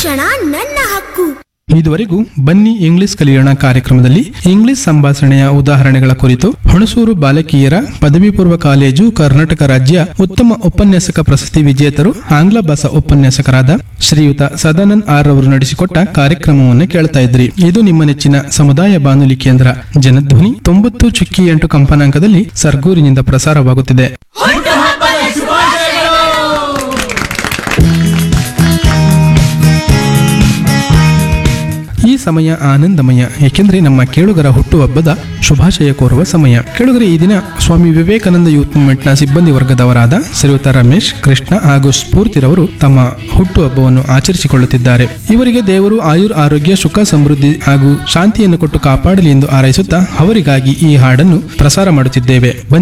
ಶಿಕ್ಷಣ ನನ್ನ ಹಕ್ಕು ಇದುವರೆಗೂ ಬನ್ನಿ ಇಂಗ್ಲಿಷ್ ಕಲಿಯೋಣ ಕಾರ್ಯಕ್ರಮದಲ್ಲಿ ಇಂಗ್ಲಿಷ್ ಸಂಭಾಷಣೆಯ ಉದಾಹರಣೆಗಳ ಕುರಿತು ಹುಣಸೂರು ಬಾಲಕಿಯರ ಪದವಿ ಪೂರ್ವ ಕಾಲೇಜು ಕರ್ನಾಟಕ ರಾಜ್ಯ ಉತ್ತಮ ಉಪನ್ಯಾಸಕ ಪ್ರಶಸ್ತಿ ವಿಜೇತರು ಆಂಗ್ಲ ಭಾಷಾ ಉಪನ್ಯಾಸಕರಾದ ಶ್ರೀಯುತ ಸದಾನಂದ್ ಆರ್ ಅವರು ನಡೆಸಿಕೊಟ್ಟ ಕಾರ್ಯಕ್ರಮವನ್ನು ಕೇಳ್ತಾ ಇದ್ರಿ ಇದು ನಿಮ್ಮ ನೆಚ್ಚಿನ ಸಮುದಾಯ ಬಾನುಲಿ ಕೇಂದ್ರ ಜನಧ್ವನಿ ತೊಂಬತ್ತು ಚುಕ್ಕಿ ಎಂಟು ಕಂಪನಾಂಕದಲ್ಲಿ ಸರ್ಗೂರಿನಿಂದ ಪ್ರಸಾರವಾಗುತ್ತಿದೆ ಈ ಸಮಯ ಆನಂದಮಯ ಏಕೆಂದರೆ ನಮ್ಮ ಕೇಳುಗರ ಹುಟ್ಟುಹಬ್ಬದ ಶುಭಾಶಯ ಕೋರುವ ಸಮಯ ಕೇಳುಗರೆ ಈ ದಿನ ಸ್ವಾಮಿ ವಿವೇಕಾನಂದ ಯೂತ್ ಮೂವ್ಮೆಂಟ್ನ ಸಿಬ್ಬಂದಿ ವರ್ಗದವರಾದ ಶ್ರೀಯುತ ರಮೇಶ್ ಕೃಷ್ಣ ಹಾಗೂ ಸ್ಫೂರ್ತಿರವರು ತಮ್ಮ ಹುಟ್ಟುಹಬ್ಬವನ್ನು ಆಚರಿಸಿಕೊಳ್ಳುತ್ತಿದ್ದಾರೆ ಇವರಿಗೆ ದೇವರು ಆಯುರ್ ಆರೋಗ್ಯ ಸುಖ ಸಮೃದ್ಧಿ ಹಾಗೂ ಶಾಂತಿಯನ್ನು ಕೊಟ್ಟು ಕಾಪಾಡಲಿ ಎಂದು ಹಾರೈಸುತ್ತಾ ಅವರಿಗಾಗಿ ಈ ಹಾಡನ್ನು ಪ್ರಸಾರ ಮಾಡುತ್ತಿದ್ದೇವೆ ಬನ್ನಿ